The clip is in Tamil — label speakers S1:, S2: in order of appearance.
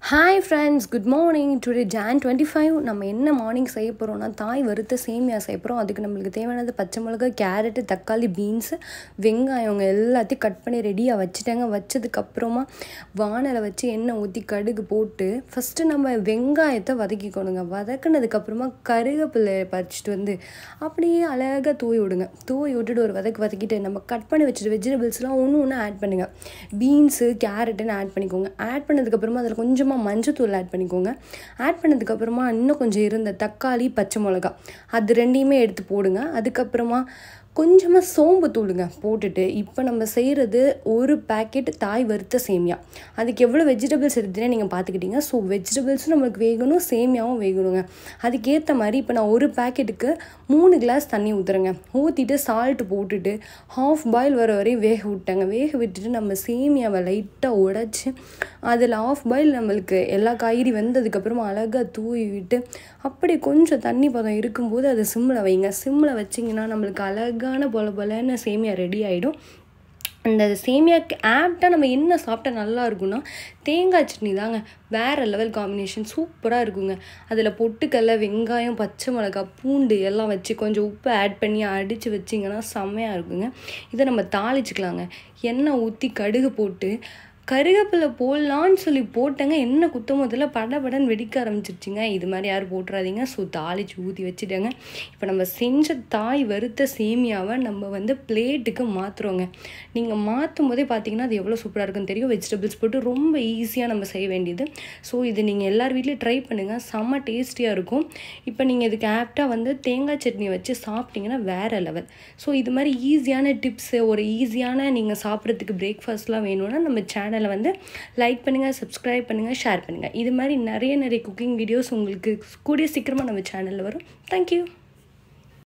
S1: hi friends good morning today June twenty five நம்ம என்ன மார்னிங் செய்ய போகிறோம்னா தாய் வறுத்த சேமியா செய்ய போகிறோம் அதுக்கு நம்மளுக்கு தேவையானது பச்சை மிளகாய் கேரட்டு தக்காளி பீன்ஸு வெங்காயங்க எல்லாத்தையும் கட் பண்ணி ரெடியாக வச்சுட்டாங்க வச்சதுக்கப்புறமா வானலை வச்சு எண்ணெய் ஊற்றி கடுகு போட்டு ஃபஸ்ட்டு நம்ம வெங்காயத்தை வதக்கிக்கணுங்க வதக்குனதுக்கப்புறமா கருவேப்பிலை பறிச்சிட்டு வந்து அப்படியே அழகாக தூவி விடுங்க தூவி விட்டுட்டு ஒரு வதக்கு வதக்கிட்டு நம்ம கட் பண்ணி வச்சுட்டு வெஜிடபிள்ஸ்லாம் ஒன்று ஒன்று ஆட் பண்ணுங்கள் பீன்ஸு கேரட்டுன்னு ஆட் பண்ணிக்கோங்க ஆட் பண்ணதுக்கப்புறமா அதில் கொஞ்சமாக மஞ்சத்தூள் ஆட் பண்ணிக்கோங்க ஆட் பண்ணதுக்கப்புறமா இன்னும் கொஞ்சம் இருந்த தக்காளி பச்சை மிளகா அது ரெண்டையுமே எடுத்து போடுங்க அதுக்கப்புறமா கொஞ்சமாக சோம்பு தூளுங்க போட்டுட்டு இப்போ நம்ம செய்கிறது ஒரு பேக்கெட் தாய் வறுத்த சேமியா அதுக்கு எவ்வளோ வெஜிடபிள்ஸ் இருக்குதுன்னு நீங்கள் பார்த்துக்கிட்டீங்க ஸோ வெஜிடபிள்ஸும் நம்மளுக்கு வேகணும் சேமியாவும் வேகணுங்க அதுக்கேற்ற மாதிரி இப்போ நான் ஒரு பேக்கெட்டுக்கு மூணு கிளாஸ் தண்ணி ஊற்றுறேங்க ஊற்றிட்டு சால்ட்டு போட்டுட்டு ஹாஃப் பாயில் வர வரையும் வேக விட்டேங்க வேக விட்டுட்டு நம்ம சேமியாவை லைட்டாக உடச்சி அதில் ஆஃப் பாயில் நம்மளுக்கு எல்லா காய்கறி வெந்ததுக்கப்புறமா அழகாக தூவி விட்டு அப்படி கொஞ்சம் தண்ணி பதம் இருக்கும்போது அதை சிம்மில் வைங்க சிம்மில் வச்சிங்கன்னா நம்மளுக்கு அழகான பொல பொலன்னு சேமியா ரெடி ஆகிடும் அந்த சேமியாக்கு ஆப்டாக நம்ம என்ன சாப்பிட்டா நல்லா இருக்கும்னா தேங்காய் சட்னி தாங்க வேறு லெவல் காம்பினேஷன் சூப்பராக இருக்குங்க அதில் பொட்டுக்கடல வெங்காயம் பச்சை மிளகாய் பூண்டு எல்லாம் வச்சு கொஞ்சம் உப்பு ஆட் பண்ணி அடித்து வச்சிங்கன்னா செம்மையாக இருக்குங்க இதை நம்ம தாளிச்சிக்கலாங்க எண்ணெய் ஊற்றி கடுகு போட்டு கருவேப்பிலை போடலான்னு சொல்லி போட்டேங்க என்ன குத்தமத்தில் படபடன்னு வெடிக்க ஆரம்பிச்சிருச்சுங்க இது மாதிரி யாரும் போட்டுறாதீங்க ஸோ தாளிச்சு ஊற்றி வச்சுட்டேங்க இப்போ நம்ம செஞ்ச தாய் வறுத்த சேமியாவை நம்ம வந்து பிளேட்டுக்கு மாற்றுறோங்க நீங்கள் மாற்றும் போதே பார்த்தீங்கன்னா அது எவ்வளோ சூப்பராக இருக்குன்னு தெரியும் வெஜிடபிள்ஸ் போட்டு ரொம்ப ஈஸியாக நம்ம செய்ய வேண்டியது ஸோ இது நீங்கள் எல்லார் வீட்லேயும் ட்ரை பண்ணுங்கள் செம்ம டேஸ்டியாக இருக்கும் இப்போ நீங்கள் இதுக்கு ஆப்டாக வந்து தேங்காய் சட்னி வச்சு சாப்பிட்டீங்கன்னா வேறு லெவல் ஸோ இது மாதிரி ஈஸியான டிப்ஸு ஒரு ஈஸியான நீங்கள் சாப்பிட்றதுக்கு பிரேக்ஃபாஸ்ட்லாம் வேணும்னா நம்ம சேனல் சேனலை வந்து லைக் பண்ணுங்கள் சப்ஸ்கிரைப் பண்ணுங்கள் ஷேர் பண்ணுங்கள் இது மாதிரி நிறைய நிறைய குக்கிங் வீடியோஸ் உங்களுக்கு கூடிய சீக்கிரமாக நம்ம சேனலில் வரும் தேங்க்யூ